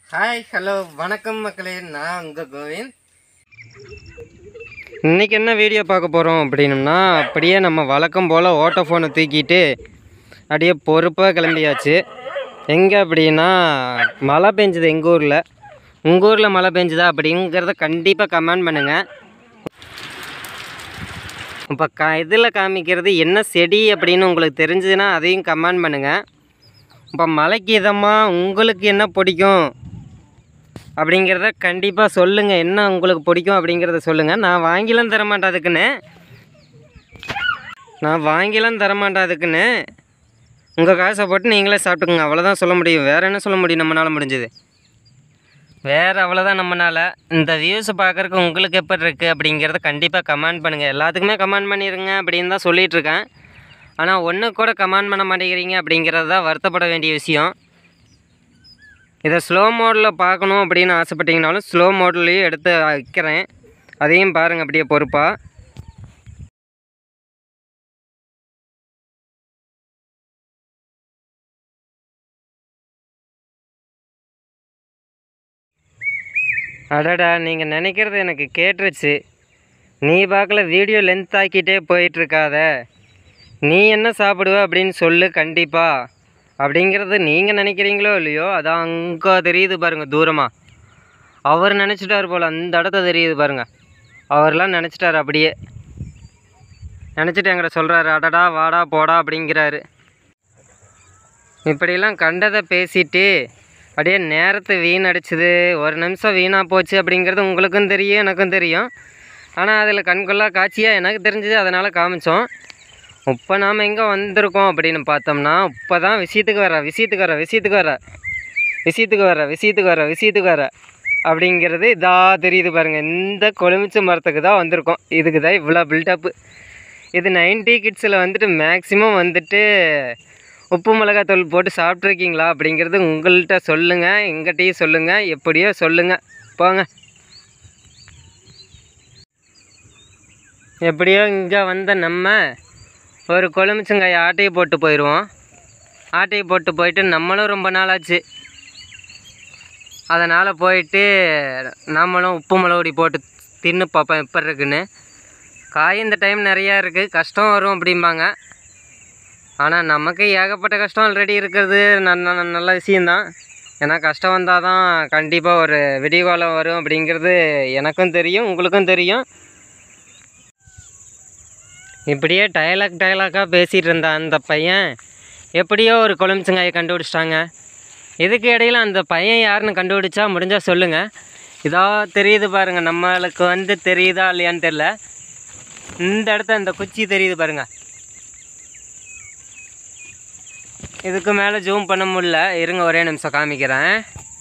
hi hello வணக்கம் மக்களே நான் உங்கள் கோவிந்த் இன்றைக்கி என்ன வீடியோ பார்க்க போகிறோம் அப்படின்னம்னா அப்படியே நம்ம வழக்கம் போல் ஓட்டோ ஃபோனை தூக்கிட்டு அப்படியே பொறுப்பாக கிளம்பியாச்சு எங்கே அப்படின்னா மழை பெஞ்சுது எங்கள் ஊரில் உங்கள் ஊரில் மழை பெஞ்சுதா அப்படிங்கிறத கண்டிப்பாக கமெண்ட் பண்ணுங்கள் இப்போ க இதில் காமிக்கிறது என்ன செடி அப்படின்னு உங்களுக்கு தெரிஞ்சதுன்னா அதையும் கமெண்ட் பண்ணுங்கள் இப்போ மலைக்கு இதமாக உங்களுக்கு என்ன பிடிக்கும் அப்படிங்கிறத கண்டிப்பாக சொல்லுங்கள் என்ன உங்களுக்கு பிடிக்கும் அப்படிங்கிறத சொல்லுங்கள் நான் வாங்கிலாம் தரமாட்டேன் அதுக்குன்னு நான் வாங்கிலாம் தரமாட்டேன் அதுக்குன்னு உங்கள் காசை போட்டு நீங்களே சாப்பிட்டுக்குங்க அவ்வளோதான் சொல்ல முடியும் வேறு என்ன சொல்ல முடியும் நம்மளால் முடிஞ்சது வேறு அவ்வளோதான் நம்மளால் இந்த வியூஸை பார்க்குறக்கு உங்களுக்கு எப்படி இருக்குது அப்படிங்கிறத கண்டிப்பாக கமெண்ட் பண்ணுங்கள் எல்லாத்துக்குமே கமெண்ட் பண்ணிடுங்க அப்படின்னு தான் சொல்லிகிட்ருக்கேன் ஆனால் ஒன்று கூட கமெண்ட் பண்ண மாட்டேங்கிறீங்க அப்படிங்கிறது தான் வருத்தப்பட வேண்டிய விஷயம் இதை ஸ்லோ மோடில் பார்க்கணும் அப்படின்னு ஆசைப்பட்டீங்கனாலும் ஸ்லோ மோட்லேயும் எடுத்து வைக்கிறேன் அதையும் பாருங்கள் அப்படியே பொறுப்பாக அடடா நீங்கள் நினைக்கிறது எனக்கு கேட்டுருச்சு நீ பார்க்கல வீடியோ லென்த் ஆக்கிட்டே போயிட்டுருக்காத நீ என்ன சாப்பிடுவ அப்படின்னு சொல்லு கண்டிப்பாக அப்படிங்கிறது நீங்கள் நினைக்கிறீங்களோ இல்லையோ அதான் அங்கே தெரியுது பாருங்கள் தூரமாக அவர் நினச்சிட்டார் போல் அந்த இடத்த தெரியுது பாருங்கள் அவர்லாம் நினச்சிட்டார் அப்படியே நினச்சிட்டு எங்கிட்ட சொல்கிறாரு அடடா வாடா போடா அப்படிங்கிறாரு இப்படிலாம் கண்டதை பேசிட்டு அப்படியே நேரத்தை வீணடிச்சுது ஒரு நிமிஷம் வீணாக போச்சு அப்படிங்கிறது உங்களுக்கும் தெரியும் எனக்கும் தெரியும் ஆனால் அதில் கண்கொள்ளா காட்சியாக எனக்கு தெரிஞ்சது அதனால் காமிச்சோம் இப்போ நாம் எங்கே வந்திருக்கோம் அப்படின்னு பார்த்தோம்னா இப்போ தான் விஷயத்துக்கு வர விஷயத்துக்கு வர விஷயத்துக்கு வர விஷயத்துக்கு வர விஷயத்துக்கு வர விஷயத்துக்கு வர அப்படிங்கிறது இதா தெரியுது பாருங்கள் இந்த கொழுமிச்ச மரத்துக்கு தான் வந்திருக்கோம் இதுக்கு தான் இவ்வளோ பில்டப்பு இது நைன்டி கிட்ஸில் வந்துட்டு மேக்ஸிமம் வந்துட்டு உப்பு மிளகாத்தூள் போட்டு சாப்பிட்ருக்கீங்களா அப்படிங்கிறது உங்கள்கிட்ட சொல்லுங்கள் எங்கிட்டையும் சொல்லுங்கள் எப்படியோ சொல்லுங்கள் போங்க எப்படியோ இங்கே வந்த நம்ம ஒரு கொழுமிச்சங்காய் ஆட்டையை போட்டு போயிடுவோம் ஆட்டையை போட்டு போயிட்டு நம்மளும் ரொம்ப நாள் ஆச்சு அதனால் போயிட்டு நம்மளும் உப்பு மிளகுடி போட்டு தின்னு பார்ப்போம் எப்படி இருக்குன்னு காய் இந்த டைம் நிறையா இருக்குது கஷ்டம் வரும் அப்படிம்பாங்க ஆனால் நமக்கு ஏகப்பட்ட கஷ்டம் ஆல்ரெடி இருக்கிறது நல்ல நல்ல விஷயந்தான் ஏன்னா கஷ்டம் வந்தால் தான் கண்டிப்பாக ஒரு விடிகாலம் வரும் அப்படிங்கிறது எனக்கும் தெரியும் உங்களுக்கும் தெரியும் இப்படியே டயலாக் டயலாக்காக பேசிகிட்டு இருந்த அந்த பையன் எப்படியோ ஒரு கொழுமிச்சங்காயை கண்டுபிடிச்சிட்டாங்க இதுக்கு இடையில அந்த பையன் யாருன்னு கண்டுபிடிச்சா முடிஞ்சால் சொல்லுங்கள் இதோ தெரியுது பாருங்கள் நம்மளுக்கு வந்து தெரியுதா இல்லையான்னு தெரில இந்த இடத்த இந்த குச்சி தெரியுது பாருங்கள் இதுக்கு மேலே ஜூம் பண்ண முடியல இருங்க ஒரே நிமிஷம் காமிக்கிறேன்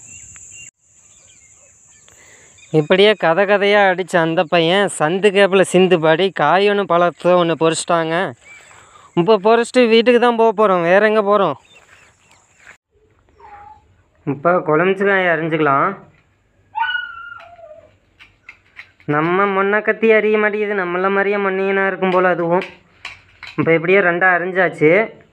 இப்படியே கதை கதையாக அடித்த அந்த பையன் சந்து கேப்பில் சிந்து பாடி காய் ஒன்று பழத்தை ஒன்று பொறிச்சிட்டாங்க இப்போ பொறிச்சிட்டு வீட்டுக்கு தான் போக போகிறோம் வேற எங்கே போகிறோம் இப்போ குழம்புக்காய் அரிஞ்சுக்கலாம் நம்ம முன்ன கத்தி அறிய மாட்டேங்குது நம்மள மாதிரியே மண்ணியனாக இருக்கும் போல் அதுவும் இப்போ எப்படியோ ரெண்டாக அரிஞ்சாச்சு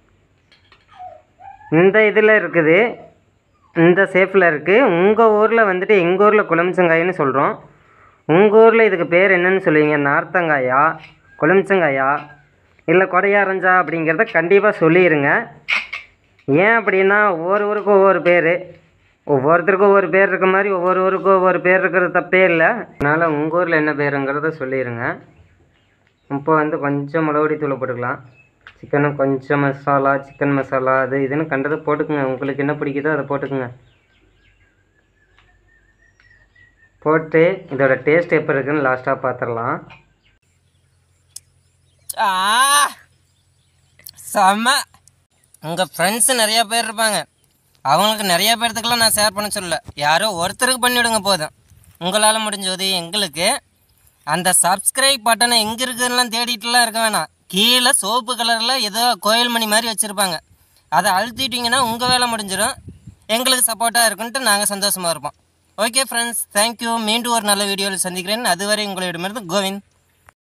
இந்த இதில் இருக்குது இந்த சேஃபில் இருக்குது உங்கள் ஊரில் வந்துட்டு எங்கள் ஊரில் குளம்சங்காயின்னு சொல்கிறோம் உங்கள் ஊரில் இதுக்கு பேர் என்னன்னு சொல்லுவீங்க நார்த்தங்காயா குளம்சங்காயா இல்லை கொடையாரஞ்சா அப்படிங்கிறத கண்டிப்பாக சொல்லிடுங்க ஏன் அப்படின்னா ஒவ்வொரு ஊருக்கும் ஒவ்வொரு பேர் ஒவ்வொருத்தருக்கும் ஒவ்வொரு பேர் இருக்க மாதிரி ஒவ்வொரு ஊருக்கும் ஒவ்வொரு பேர் இருக்கிறது தப்பே இல்லை அதனால் உங்கள் ஊரில் என்ன பேருங்கிறத சொல்லிடுங்க இப்போ வந்து கொஞ்சம் மிளகுடி தூளை போட்டுக்கலாம் சிக்கனு கொஞ்சம் மசாலா சிக்கன் மசாலா அது இதுன்னு கண்டதை போட்டுக்குங்க உங்களுக்கு என்ன பிடிக்குதோ அதை போட்டுக்குங்க போட்டு இதோட டேஸ்ட் எப்படி இருக்குன்னு லாஸ்ட்டாக பார்த்துடலாம் செம்ம உங்கள் ஃப்ரெண்ட்ஸு நிறையா பேர் இருப்பாங்க அவங்களுக்கு நிறைய பேர்த்துக்கெல்லாம் நான் ஷேர் பண்ண சொல்லல யாரோ ஒருத்தருக்கு பண்ணிவிடுங்க போதும் உங்களால் முடிஞ்ச உதவி எங்களுக்கு அந்த சப்ஸ்கிரைப் பட்டனை எங்கே இருக்குதுலாம் தேடிட்டுலாம் இருக்க வேணாம் கீழே சோப்பு கலரில் ஏதோ கோயில் மணி மாதிரி வச்சுருப்பாங்க அதை அழுத்திட்டிங்கன்னா உங்கள் வேலை முடிஞ்சிடும் எங்களுக்கு சப்போர்ட்டாக இருக்குன்ட்டு நாங்கள் சந்தோஷமாக இருப்போம் ஓகே ஃப்ரெண்ட்ஸ் தேங்க்யூ மீண்டும் ஒரு நல்ல வீடியோவில் சந்திக்கிறேன் அதுவரை உங்களிடமிருந்து கோவிந்த்